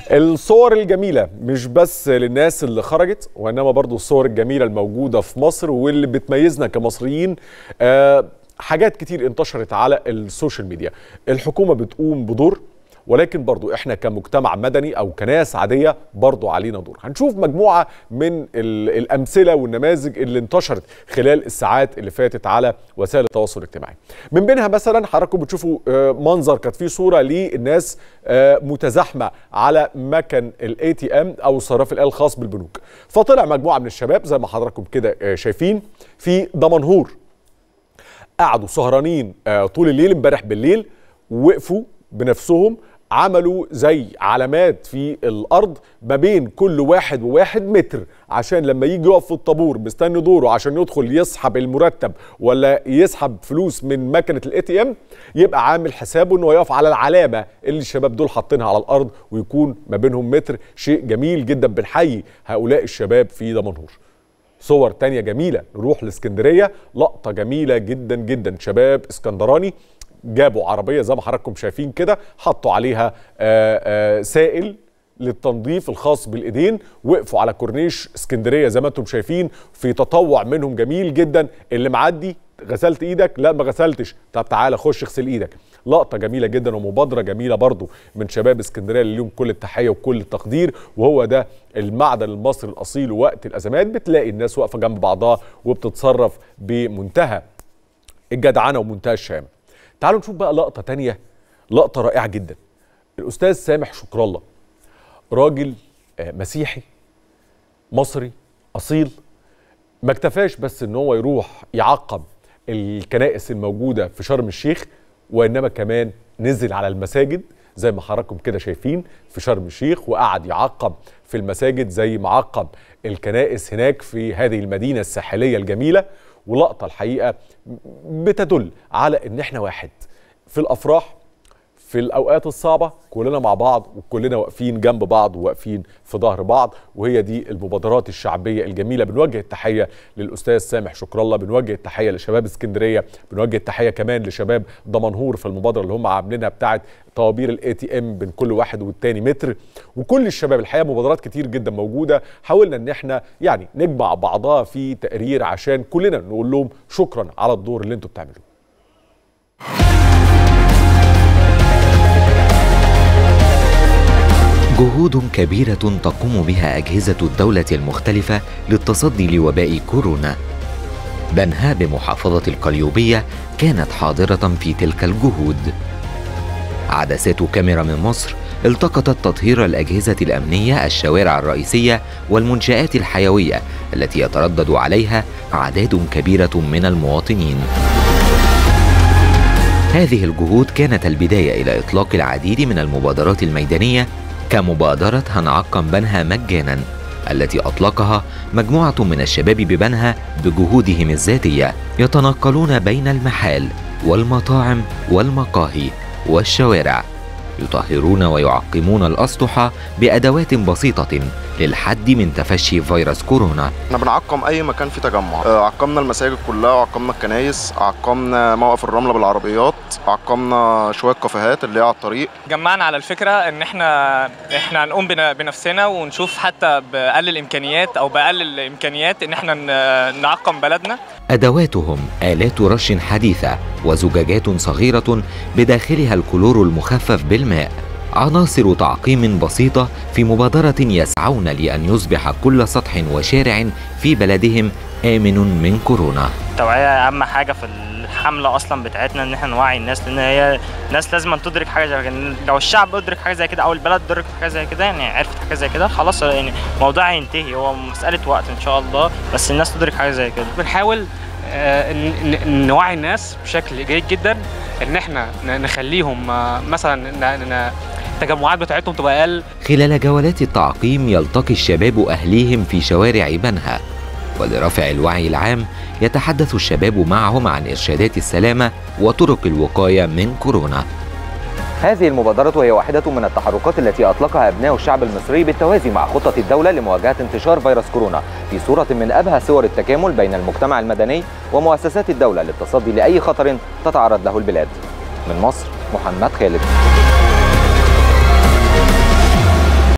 الصور الجميلة مش بس للناس اللي خرجت وإنما برضو الصور الجميلة الموجودة في مصر واللي بتميزنا كمصريين آه حاجات كتير انتشرت على السوشيال ميديا الحكومة بتقوم بدور ولكن برضو احنا كمجتمع مدني او كناس عاديه برضو علينا دور هنشوف مجموعه من الامثله والنماذج اللي انتشرت خلال الساعات اللي فاتت على وسائل التواصل الاجتماعي من بينها مثلا حضراتكم بتشوفوا منظر كانت فيه صوره للناس متزاحمه على مكن الاي تي ام او الصراف الالي الخاص بالبنوك فطلع مجموعه من الشباب زي ما حضراتكم كده شايفين في دمنهور قعدوا سهرانين طول الليل امبارح بالليل وقفوا بنفسهم عملوا زي علامات في الارض ما بين كل واحد وواحد متر عشان لما يجي يقف في الطابور مستني دوره عشان يدخل يسحب المرتب ولا يسحب فلوس من مكنه الاي تي ام يبقى عامل حسابه انه يقف على العلامه اللي الشباب دول حاطينها على الارض ويكون ما بينهم متر شيء جميل جدا بنحيي هؤلاء الشباب في دمنهور صور تانية جميلة نروح لاسكندرية لقطة جميلة جدا جدا شباب اسكندراني جابوا عربيه زي ما حضراتكم شايفين كده حطوا عليها آآ آآ سائل للتنظيف الخاص بالايدين وقفوا على كورنيش اسكندريه زي ما انتم شايفين في تطوع منهم جميل جدا اللي معدي غسلت ايدك لا ما غسلتش طب تعالى خش اغسل ايدك لقطه جميله جدا ومبادره جميله برضو من شباب اسكندريه اللي ليهم كل التحيه وكل التقدير وهو ده المعدن المصري الاصيل وقت الازمات بتلاقي الناس واقفه جنب بعضها وبتتصرف بمنتهى الجدعنه ومنتهى الشهامه تعالوا نشوف بقى لقطة تانية لقطة رائعة جدا الأستاذ سامح شكر الله راجل مسيحي مصري أصيل ما اكتفاش بس ان هو يروح يعقب الكنائس الموجودة في شرم الشيخ وإنما كمان نزل على المساجد زي ما حضراتكم كده شايفين في شرم الشيخ وقعد يعقب في المساجد زي ما عقب الكنائس هناك في هذه المدينة الساحلية الجميلة ولقطة الحقيقة بتدل على ان احنا واحد في الافراح في الاوقات الصعبة كلنا مع بعض وكلنا واقفين جنب بعض وواقفين في ظهر بعض وهي دي المبادرات الشعبية الجميلة بنوجه التحية للاستاذ سامح شكر الله بنوجه التحية لشباب اسكندرية بنوجه التحية كمان لشباب دمنهور في المبادرة اللي هم عاملينها بتاعه طوابير الاي تي ام بين كل واحد والتاني متر وكل الشباب الحقيقه مبادرات كتير جدا موجوده حاولنا ان احنا يعني نجمع بعضها في تقرير عشان كلنا نقول لهم شكرا على الدور اللي انتم بتعملوه جهود كبيرة تقوم بها أجهزة الدولة المختلفة للتصدي لوباء كورونا. بنها بمحافظة القليوبية كانت حاضرة في تلك الجهود. عدسات كاميرا من مصر التقطت تطهير الأجهزة الأمنية الشوارع الرئيسية والمنشآت الحيوية التي يتردد عليها أعداد كبيرة من المواطنين. هذه الجهود كانت البداية إلى إطلاق العديد من المبادرات الميدانية كمبادرة هنعقم بنها مجانا التي أطلقها مجموعة من الشباب ببنها بجهودهم الذاتية يتنقلون بين المحال والمطاعم والمقاهي والشوارع يطهرون ويعقمون الأسطح بأدوات بسيطة للحد من تفشي فيروس كورونا احنا بنعقم اي مكان فيه تجمع عقمنا المساجد كلها وعقمنا الكنايس عقمنا موقف الرمله بالعربيات عقمنا شويه كافيهات اللي هي على الطريق جمعنا على الفكره ان احنا احنا هنقوم بنفسنا ونشوف حتى باقل الامكانيات او باقل الامكانيات ان احنا نعقم بلدنا ادواتهم الات رش حديثه وزجاجات صغيره بداخلها الكلور المخفف بالماء عناصر تعقيم بسيطة في مبادرة يسعون لأن يصبح كل سطح وشارع في بلدهم آمن من كورونا التوعية أهم حاجة في الحملة أصلا بتاعتنا إن احنا نوعي الناس لأن هي الناس لازم تدرك حاجة زي كده لو الشعب أدرك حاجة زي كده أو البلد أدركت حاجة زي كده يعني عرفت حاجة زي كده خلاص يعني الموضوع هينتهي هو مسألة وقت إن شاء الله بس الناس تدرك حاجة زي كده بنحاول نوعي الناس بشكل جيد جدا ان احنا نخليهم مثلا التجمعات بتاعتهم تبقى اقل خلال جولات التعقيم يلتقي الشباب اهليهم في شوارع بنها ولرفع الوعي العام يتحدث الشباب معهم عن ارشادات السلامه وطرق الوقايه من كورونا هذه المبادرة هي واحدة من التحركات التي أطلقها أبناء الشعب المصري بالتوازي مع خطة الدولة لمواجهة انتشار فيروس كورونا في صورة من أبهى صور التكامل بين المجتمع المدني ومؤسسات الدولة للتصدي لأي خطر تتعرض له البلاد من مصر محمد خالد